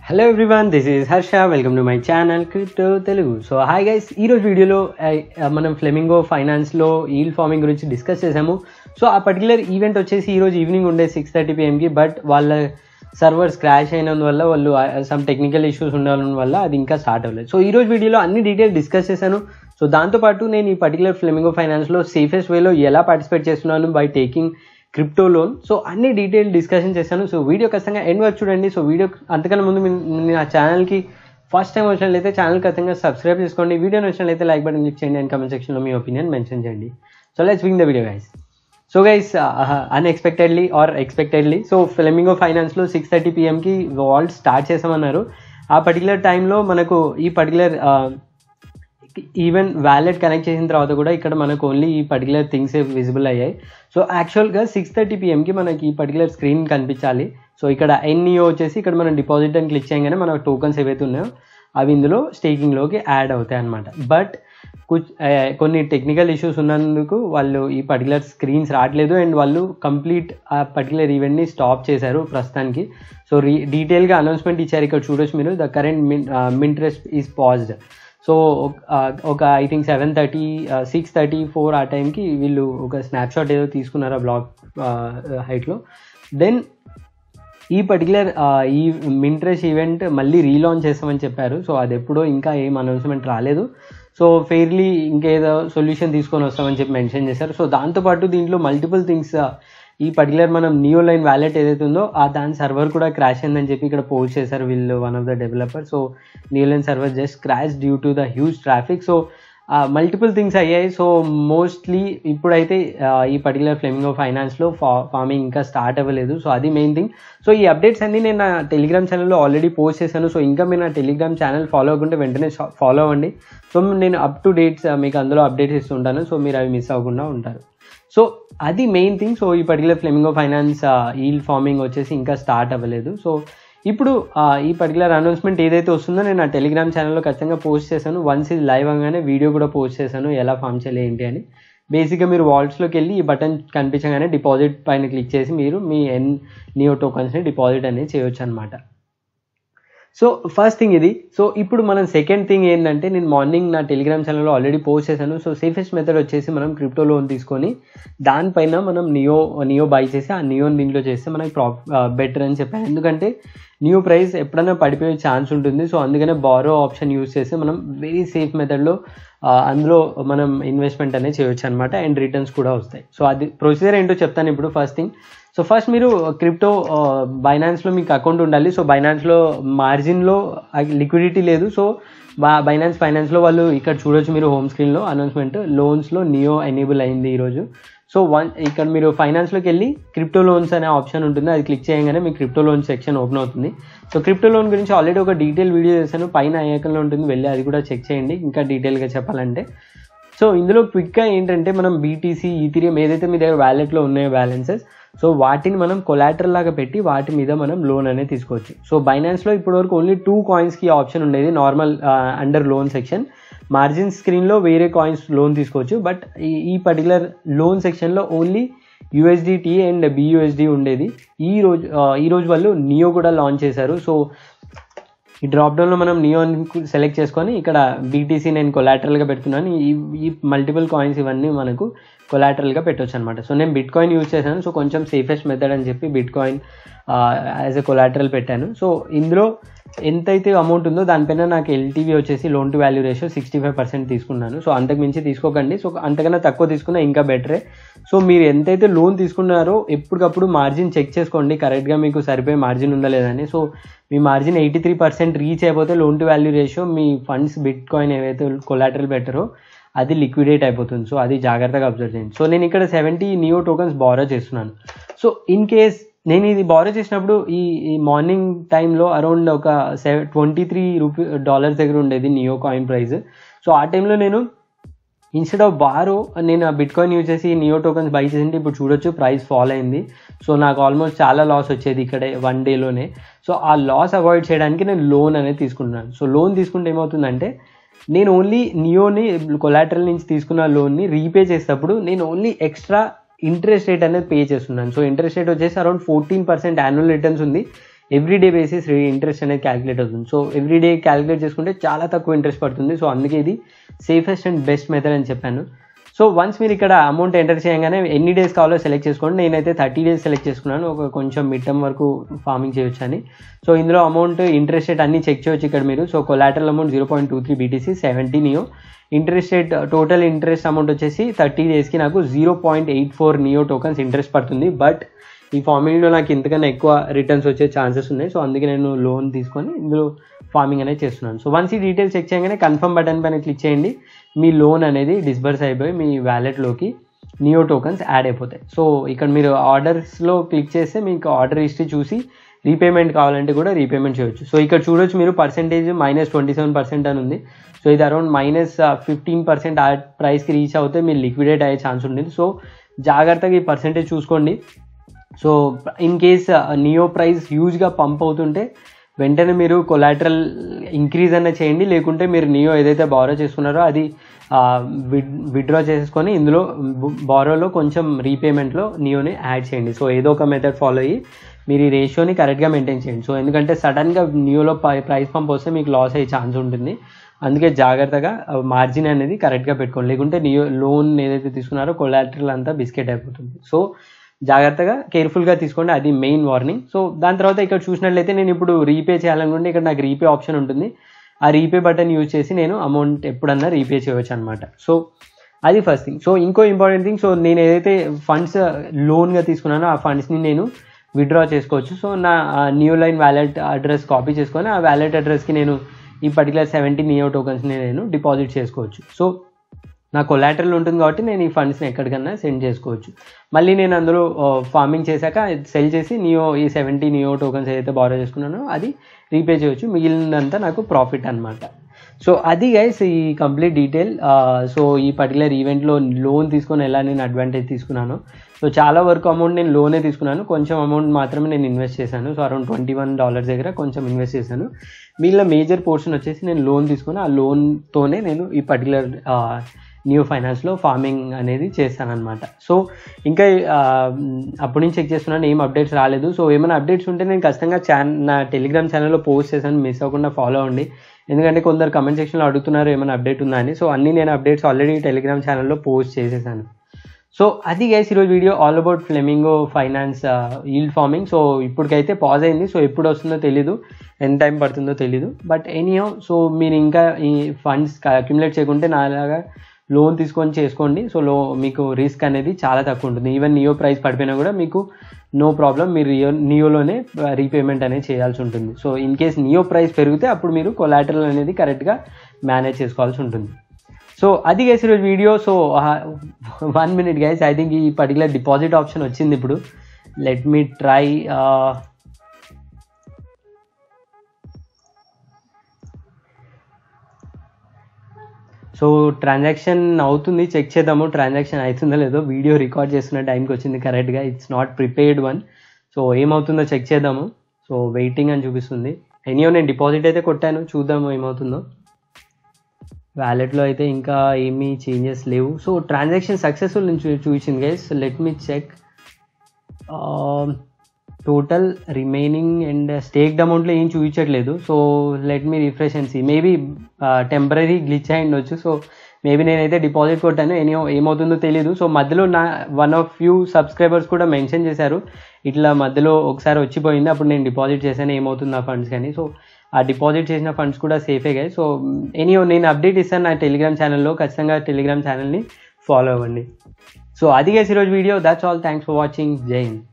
hello everyone this is Harsha welcome to my channel crypto Telugu so hi guys ఈరోజు వీడియోలో uh, మనం flamingo ఫైనాన్స్లో yield farming గురించి discuss చేసాము సో ఆ పర్టికులర్ ఈవెంట్ వచ్చేసి ఈరోజు ఈవినింగ్ ఉండే సిక్స్ థర్టీ పిఎంకి బట్ వాళ్ళ సర్వర్స్ క్రాష్ అయినందువల్ల వాళ్ళు సమ్ టెక్నికల్ ఇష్యూస్ ఉండడం వల్ల అది ఇంకా స్టార్ట్ అవ్వలేదు సో ఈరోజు వీడియోలో అన్ని డీటెయిల్ డిస్కస్ చేశాను సో దాంతోపాటు నేను ఈ పర్టికులర్ ఫ్లెమింగో ఫైనాన్స్లో సేఫెస్ట్ వేలో ఎలా పార్టిసిపేట్ చేస్తున్నాను by taking crypto loan so అన్ని డీటెయిల్ డిస్కషన్ చేశాను సో వీడియో ఖచ్చితంగా ఎండ్ వరకు చూడండి సో వీడియో అంతకన్నా ముందు మీ- మీ నా ఛానల్కి ఫస్ట్ టైం వచ్చినట్లయితే ఛానల్ ఖచ్చితంగా సబ్స్క్రైబ్ చేసుకోండి వీడియో నచ్చినట్లయితే లైక్ బటన్ క్లిక్ చేయండి అండ్ కమెంట్ సెక్షన్లో మీ ఒపీనియన్ మెన్షన్ చేయండి సో లెట్స్ వింగ్ the video guys so guys unexpectedly or expectedly so flamingo ఫైనాన్స్లో సిక్స్ థర్టీ పిఎంకి వాల్ట్ స్టార్ట్ చేసామన్నారు ఆ పర్టికులర్ టైంలో మనకు ఈ పర్టికులర్ ఈవెన్ వ్యాలెట్ కనెక్ట్ చేసిన తర్వాత కూడా ఇక్కడ మనకు ఓన్లీ ఈ పర్టికులర్ థింగ్స్ విజిబుల్ అయ్యాయి సో యాక్చువల్గా సిక్స్ థర్టీ పిఎంకి మనకి ఈ పర్టికులర్ స్క్రీన్ కనిపించాలి సో ఇక్కడ ఎన్ఈఓ వచ్చేసి ఇక్కడ మనం డిపాజిట్ అని క్లిక్ చేయగానే మన టోకన్స్ ఏవైతే ఉన్నాయో అవి ఇందులో స్టేకింగ్లోకి యాడ్ అవుతాయి అనమాట బట్ కుచ్ ఆ, కొన్ని టెక్నికల్ ఇష్యూస్ ఉన్నందుకు వాళ్ళు ఈ పర్టికులర్ స్క్రీన్స్ రావట్లేదు అండ్ వాళ్ళు కంప్లీట్ ఆ పర్టికులర్ ఈవెంట్ని స్టాప్ చేశారు ప్రస్తుతానికి సో రీ డీటెయిల్గా అనౌన్స్మెంట్ ఇచ్చారు ఇక్కడ చూడొచ్చు మీరు the current min interest is paused so ఒక I think seven thirty six thirty four ఆ టైంకి వీళ్ళు ఒక స్నాప్షాట్ ఏదో తీసుకున్నారు ఆ బ్లాగ్ హైట్లో దెన్ ఈ పర్టికులర్ ఈ మింట్రెస్ ఈవెంట్ మళ్ళీ రీలాంచ్ చేస్తామని చెప్పారు సో అది ఎప్పుడో ఇంకా ఏం అనౌన్స్మెంట్ రాలేదు సో ఫెయిర్లీ ఇంకేదో సొల్యూషన్ తీసుకొని వస్తామని చెప్పి మెన్షన్ చేశారు సో దాంతోపాటు దీంట్లో మల్టిపుల్ థింగ్స్ ఈ పర్టికులర్ మనం నియో లైన్ వ్యాలెట్ ఏదైతే ఉందో ఆ దాని సర్వర్ కూడా క్రాష్ అయిందని చెప్పి ఇక్కడ పోస్ట్ చేశారు వీళ్ళు one of the developer so NeoLine server just crash due to the huge traffic so multiple things అయ్యాయి సో మోస్ట్లీ ఇప్పుడైతే ఆ, ఈ పర్టికులర్ ఫ్లెమింగో ఫైనాన్స్లో ఫా ఫార్మింగ్ ఇంకా స్టార్ట్ అవ్వలేదు సో అది మెయిన్ థింగ్ సో ఈ అప్డేట్స్ అన్ని నేను నా టెలిగ్రామ్ ఛానల్లో ఆల్రెడీ పోస్ట్ చేశాను సో ఇంకా మీరు నా టెలిగ్రామ్ ఛానల్ ఫాలో అవ్వకుంటే వెంటనే ఫాలో అవ్వండి సో నేను అప్ టు డేట్స్ మీకు అందులో అప్డేట్స్ ఇస్తుంటాను సో మీరు అవి మిస్ అవ్వకుండా ఉంటారు సో అది మెయిన్ థింగ్ సో ఈ particular flamingo finance yield farming వచ్చేసి ఇంకా స్టార్ట్ అవ్వలేదు సో ఇప్పుడు ఆ, ఈ పర్టికులర్ అనౌన్స్మెంట్ ఏదైతే వస్తుందో నేను నా టెలిగ్రామ్ ఛానల్లో ఖచ్చితంగా పోస్ట్ చేశాను వన్స్ ఇది లైవ్ అవగానే వీడియో కూడా పోస్ట్ చేశాను ఎలా ఫామ్ చేయాలి ఏంటి అని బేసిక్గా మీరు వాల్ట్స్లోకి వెళ్ళి ఈ బటన్ కనిపించగానే డిపాజిట్ పైన క్లిక్ చేసి మీరు మీ ఎన్ నియో టోకన్స్ని డిపాజిట్ అనేది చేయొచ్చు అనమాట సో ఫస్ట్ థింగ్ ఇది సో ఇప్పుడు మనం సెకండ్ థింగ్ ఏంటంటే నేను మార్నింగ్ నా టెలిగ్రామ్ ఛానల్లో ఆల్రెడీ పోస్ట్ చేశాను సో సేఫెస్ట్ మెథడ్ వచ్చేసి మనం క్రిప్టో లోన్ తీసుకొని దానిపైన మనం నియో నియో బై చేసి ఆ నియోని దీంట్లో చేస్తే మనకి ప్రాఫ్ బెటర్ అని చెప్పాను ఎందుకంటే నియో ప్రైస్ ఎప్పుడైనా పడిపోయే ఛాన్స్ ఉంటుంది సో అందుకనే బారో ఆప్షన్ యూస్ చేసి మనం వెరీ సేఫ్ మెథడ్లో అందులో మనం ఇన్వెస్ట్మెంట్ అనేది చేయొచ్చు అనమాట అండ్ రిటర్న్స్ కూడా వస్తాయి సో అది ప్రొసీజర్ ఏంటో చెప్తాను ఇప్పుడు ఫస్ట్ థింగ్ సో ఫస్ట్ మీరు క్రిప్టో బైనాన్స్లో మీకు అకౌంట్ ఉండాలి సో బైనాన్స్లో మార్జిన్లో లిక్విడిటీ లేదు సో బైనాన్స్ ఫైనాన్స్లో వాళ్ళు ఇక్కడ చూడొచ్చు మీరు హోమ్ స్క్రీన్లో అనౌన్స్మెంట్ లోన్స్లో నియో ఎనేబుల్ అయింది ఈరోజు సో వన్ ఇక్కడ మీరు ఫైనాన్స్లోకి వెళ్ళి క్రిప్టో లోన్స్ అనే ఆప్షన్ ఉంటుంది అది క్లిక్ చేయగానే మీకు క్రిప్టో లోన్ సెక్షన్ ఓపెన్ అవుతుంది సో క్రిప్టో లోన్ గురించి ఆల్రెడీ ఒక డీటెయిల్ వీడియో చేశాను పైన ఐకన్లో ఉంటుంది వెళ్ళి అది కూడా చెక్ చేయండి ఇంకా డీటెయిల్గా చెప్పాలంటే సో ఇందులో క్విక్గా ఏంటంటే మనం బీటీసీ ఈథీరియం ఏదైతే మీ దగ్గర వ్యాలెట్లో ఉన్నాయో బ్యాలెన్సెస్ సో వాటిని మనం కొలాటరల్ లాగా పెట్టి వాటి మీద మనం లోన్ అనేది తీసుకోవచ్చు సో బైనాన్స్లో ఇప్పటివరకు ఓన్లీ టూ కాయిన్స్కి ఆప్షన్ ఉండేది normal under loan section margin స్క్రీన్లో వేరే కాయిన్స్ లోన్ తీసుకోవచ్చు బట్ ఈ ఈ పర్టికులర్ లోన్ సెక్షన్లో ఓన్లీ యూఎస్డిటీ అండ్ బియూఎస్డి ఉండేది ఈ రోజు ఆ, ఈ రోజు వాళ్ళు నియో కూడా లాంచ్ చేశారు సో ఈ డ్రాప్ డౌన్లో మనం నియోన్ సెలెక్ట్ చేసుకొని ఇక్కడ బీటీసీ నేను కొలాటరల్గా పెడుతున్నాను ఈ ఈ మల్టిపుల్ కాయిన్స్ ఇవన్నీ మనకు కొలాటరల్గా పెట్టవచ్చు అనమాట సో నేను బిట్ కాయిన్ యూజ్ చేశాను సో కొంచెం సేఫెస్ట్ మెథడ్ అని చెప్పి bitcoin as a collateral పెట్టాను సో ఇందులో ఎంతైతే అమౌంట్ ఉందో దానిపైన నాకు ఎల్టీవీ వచ్చేసి loan to value ratio sixty five percent తీసుకున్నాను సో అంతకు మించి తీసుకోకండి సో అంతకన్నా తక్కువ తీసుకున్నా ఇంకా బెటరే సో మీరు ఎంతైతే లోన్ తీసుకున్నారో ఎప్పటికప్పుడు మార్జిన్ చెక్ చేసుకోండి కరెక్ట్గా మీకు సరిపోయే మార్జిన్ ఉందా లేదని సో మీ margin eighty three percent reach అయిపోతే లోన్ టు వాల్యూ రేషియో మీ ఫండ్స్ బిట్ కాయిన్ ఏవైతే కొలాటరల్ పెట్టారో అది లిక్విడేట్ అయిపోతుంది సో అది జాగ్రత్తగా అబ్జర్వ్ చేయండి సో నేను ఇక్కడ సెవెంటీ నియో టోకన్స్ బారో చేస్తున్నాను సో ఇన్ కేస్ నేను ఇది బారో చేసినప్పుడు ఈ ఈ మార్నింగ్ టైంలో అరౌండ్ ఒక seven twenty three rupee dollars దగ్గర ఉండేది నియో కాయిన్ ప్రైస్ సో ఆ టైంలో నేను ఇన్స్టెడ్ ఆఫ్ బారో నేను ఆ బిట్ కాయిన్ యూజ్ చేసి నియో టోకన్స్ బై చేసింటే ఇప్పుడు చూడొచ్చు ప్రైస్ ఫాల్ అయింది సో నాకు ఆల్మోస్ట్ చాలా లాస్ వచ్చేది ఇక్కడే వన్ డేలోనే సో ఆ లాస్ అవాయిడ్ చేయడానికి నేను లోన్ అనేది తీసుకుంటున్నాను సో లోన్ తీసుకుంటే ఏమవుతుందంటే నేను ఓన్లీ నియోని కొలాటరల్ నుంచి తీసుకున్న లోన్ని రీపే చేసేటప్పుడు నేను ఓన్లీ ఎక్స్ట్రా ఇంట్రెస్ట్ రేట్ అనేది పే చేస్తున్నాను సో ఇంట్రెస్ట్ రేట్ వచ్చేసి around fourteen percent annual returns ఉంది ఎవ్రీడే బేసిస్ ఇంట్రెస్ట్ అనేది క్యాలిక్యులేట్ అవుతుంది సో ఎవ్రీడే క్యాలిక్యులేట్ చేసుకుంటే చాలా తక్కువ ఇంట్రెస్ట్ పడుతుంది సో అందుకే ఇది సేఫెస్ట్ అండ్ బెస్ట్ మెథడ్ అని చెప్పాను సో వన్స్ మీరు ఇక్కడ అమౌంట్ ఎంటర్ చేయగానే ఎన్ని డేస్ కావాలో సెలెక్ట్ చేసుకోండి నేనైతే థర్టీ డేస్ సెలెక్ట్ చేసుకున్నాను ఒక కొంచెం మిడ్ టర్మ్ వరకు ఫార్మింగ్ చేయొచ్చు అని సో ఇందులో అమౌంట్ ఇంట్రెస్ట్ రేట్ అన్ని చెక్ చేయొచ్చు ఇక్కడ మీరు so collateral amount zero point two three BTC seventy neo interest rate total interest amount వచ్చేసి థర్టీ డేస్కి నాకు zero point eight four neo tokens interest పడుతుంది బట్ ఈ ఫార్మింగ్లో నాకు ఇంతకన్నా ఎక్కువ రిటర్న్స్ వచ్చే ఛాన్సెస్ ఉన్నాయి సో అందుకే నేను లోన్ తీసుకొని ఇందులో ఫార్మింగ్ అనేది చేస్తున్నాను సో వన్స్ ఈ డీటెయిల్స్ చెక్ చేయగానే కన్ఫర్మ్ బటన్ పైన క్లిక్ చేయండి మీ లోన్ అనేది డిస్బర్స్ అయిపోయి మీ వ్యాలెట్లోకి నియో టోకన్స్ యాడ్ అయిపోతాయి సో ఇక్కడ మీరు ఆర్డర్స్లో క్లిక్ చేస్తే మీకు ఆర్డర్ హిస్టరీ చూసి రీపేమెంట్ కావాలంటే కూడా రీపేమెంట్ చేయొచ్చు సో ఇక్కడ చూడొచ్చు మీరు percentage minus twenty seven percent అని ఉంది సో ఇది అరౌండ్ మైనస్ ఫిఫ్టీన్ పర్సెంట్ ఆ ప్రైస్కి రీచ్ అవుతే మీరు లిక్విడేట్ అయ్యే ఛాన్స్ ఉంటుంది సో జాగ్రత్తగా ఈ పర్సెంటేజ్ చూసుకోండి so in case neo price హ్యూజ్గా పంప్ అవుతుంటే వెంటనే మీరు కొలాటరల్ ఇంక్రీజ్ అన్న చేయండి లేకుంటే మీరు నియో ఏదైతే బారో చేసుకున్నారో అది విడ్రా చేసుకొని ఇందులో బారోలో కొంచెం రీపేమెంట్లో నియోని యాడ్ చేయండి సో ఏదో ఒక మెథడ్ ఫాలో అయ్యి మీరు ఈ రేషియోని కరెక్ట్గా మెయింటైన్ చేయండి సో ఎందుకంటే సడన్గా నియోలో ప్రైస్ పంప్ వస్తే మీకు లాస్ అయ్యే ఛాన్స్ ఉంటుంది అందుకే జాగ్రత్తగా మార్జిన్ అనేది కరెక్ట్గా పెట్టుకోండి లేకుంటే నియో లోన్ ఏదైతే తీసుకున్నారో కొలాటరల్ అంతా బిస్కెట్ అయిపోతుంది సో జాగ్రత్తగా కేర్ఫుల్గా తీసుకోండి అది మెయిన్ వార్నింగ్ సో దాని తర్వాత ఇక్కడ చూసినట్లయితే నేను ఇప్పుడు రీపే చేయాలనుకుంటే ఇక్కడ నాకు రీపే ఆప్షన్ ఉంటుంది ఆ రీపే బటన్ యూజ్ చేసి నేను అమౌంట్ ఎప్పుడన్నా రీపే చేయవచ్చు అనమాట సో అది ఫస్ట్ థింగ్ సో ఇంకో ఇంపార్టెంట్ థింగ్ సో నేను ఏదైతే ఫండ్స్ లోన్గా తీసుకున్నానో ఆ ఫండ్స్ని నేను విత్డ్రా చేసుకోవచ్చు సో నా NeoLine wallet address copy చేసుకొని ఆ వ్యాలెట్ అడ్రస్కి నేను ఈ పర్టికులర్ సెవెంటీ నియో టోకన్స్ని నేను డిపాజిట్ చేసుకోవచ్చు సో నా కొలాటరల్ ఉంటుంది కాబట్టి నేను ఈ ఫండ్స్ని ఎక్కడికన్నా సెండ్ చేసుకోవచ్చు మళ్ళీ నేను అందులో ఫార్మింగ్ చేశాక సెల్ చేసి నియో ఈ సెవెంటీ నియో టోకన్స్ ఏదైతే బారో చేసుకున్నానో అది రీపే చేయవచ్చు మిగిలినంతా నాకు ప్రాఫిట్ అనమాట సో అది గైస్ ఈ కంప్లీట్ డీటెయిల్ సో ఈ పర్టికులర్ ఈవెంట్లో లోన్ తీసుకొని ఎలా నేను అడ్వాంటేజ్ తీసుకున్నాను సో చాలా వరకు అమౌంట్ నేను లోనే తీసుకున్నాను కొంచెం అమౌంట్ మాత్రమే నేను ఇన్వెస్ట్ చేశాను so around twenty one dollars దగ్గర కొంచెం ఇన్వెస్ట్ చేశాను మిగిలిన మేజర్ పోర్షన్ వచ్చేసి నేను లోన్ తీసుకుని ఆ లోన్తోనే నేను ఈ పర్టికులర్ న్యూ ఫైనాన్స్లో ఫార్మింగ్ అనేది చేస్తానన్నమాట సో ఇంకా అప్పటి నుంచి చెక్ చేస్తున్నాను ఏం అప్డేట్స్ రాలేదు సో ఏమైనా అప్డేట్స్ ఉంటే నేను ఖచ్చితంగా ఛాన్ నా టెలిగ్రామ్ ఛానల్లో పోస్ట్ చేశాను మిస్ అవ్వకుండా ఫాలో అవ్వండి ఎందుకంటే కొందరు కమెంట్ సెక్షన్లో అడుగుతున్నారు ఏమైనా అప్డేట్ ఉందా అని సో అన్నీ నేను అప్డేట్స్ ఆల్రెడీ టెలిగ్రామ్ ఛానల్లో పోస్ట్ చేసేసాను సో అది గైస్ ఈరోజు video all about flamingo finance yield farming so ఇప్పటికైతే పాజ్ అయింది సో ఎప్పుడు వస్తుందో తెలీదు ఎంత టైం పడుతుందో తెలీదు బట్ ఎనీహో సో మీరు ఇంకా ఈ ఫండ్స్ అక్యుములేట్ చేయకుంటే నాలాగా లోన్ తీసుకొని చేసుకోండి సో లో మీకు రిస్క్ అనేది చాలా తక్కువ ఉంటుంది ఈవెన్ నియో ప్రైస్ పడిపోయినా కూడా మీకు నో ప్రాబ్లం మీరు నియో నియోలోనే రీపేమెంట్ అనేది చేయాల్సి ఉంటుంది so in case neo price పెరిగితే అప్పుడు మీరు కొలాటరల్ అనేది కరెక్ట్గా మేనేజ్ చేసుకోవాల్సి ఉంటుంది సో అది గైస్ ఈరోజు video so one minute guys I think ఈ పర్టికులర్ డిపాజిట్ ఆప్షన్ వచ్చింది ఇప్పుడు let me try so transaction అవుతుంది చెక్ చేద్దాము ట్రాన్సాక్షన్ అవుతుందో లేదో వీడియో రికార్డ్ చేస్తున్న టైంకి వచ్చింది కరెక్ట్గా it's not prepared one so ఏమవుతుందో చెక్ చేద్దాము సో వెయిటింగ్ అని చూపిస్తుంది ఎనీయో నేను డిపాజిట్ అయితే కొట్టాను చూద్దాము ఏమవుతుందో వ్యాలెట్లో అయితే ఇంకా ఏమీ చేంజెస్ లేవు సో ట్రాన్సాక్షన్ సక్సెస్ఫుల్ నుంచి చూపించింది guys let me check total remaining and staked అమౌంట్లో ఏం చూపించట్లేదు so let me refresh and see maybe temporary glitch అయి ఉండొచ్చు సో మేబీ నేనైతే డిపాజిట్ కొట్టాను ఎనీ ఏమవుతుందో తెలియదు సో మధ్యలో నా వన్ ఆఫ్ ఫ్యూ సబ్స్క్రైబర్స్ కూడా మెన్షన్ చేశారు ఇట్లా మధ్యలో ఒకసారి వచ్చిపోయింది అప్పుడు నేను డిపాజిట్ చేశాను ఏమవుతుంది ఆ ఫండ్స్ కానీ సో ఆ డిపాజిట్ చేసిన ఫండ్స్ కూడా సేఫే గా సో ఎనీ నేను అప్డేట్ ఇస్తాను నా టెలిగ్రామ్ ఛానల్లో ఖచ్చితంగా టెలిగ్రామ్ ఛానల్ని ఫాలో అవ్వండి సో అది గేసి ఈరోజు video that's all thanks for watching Jai Hind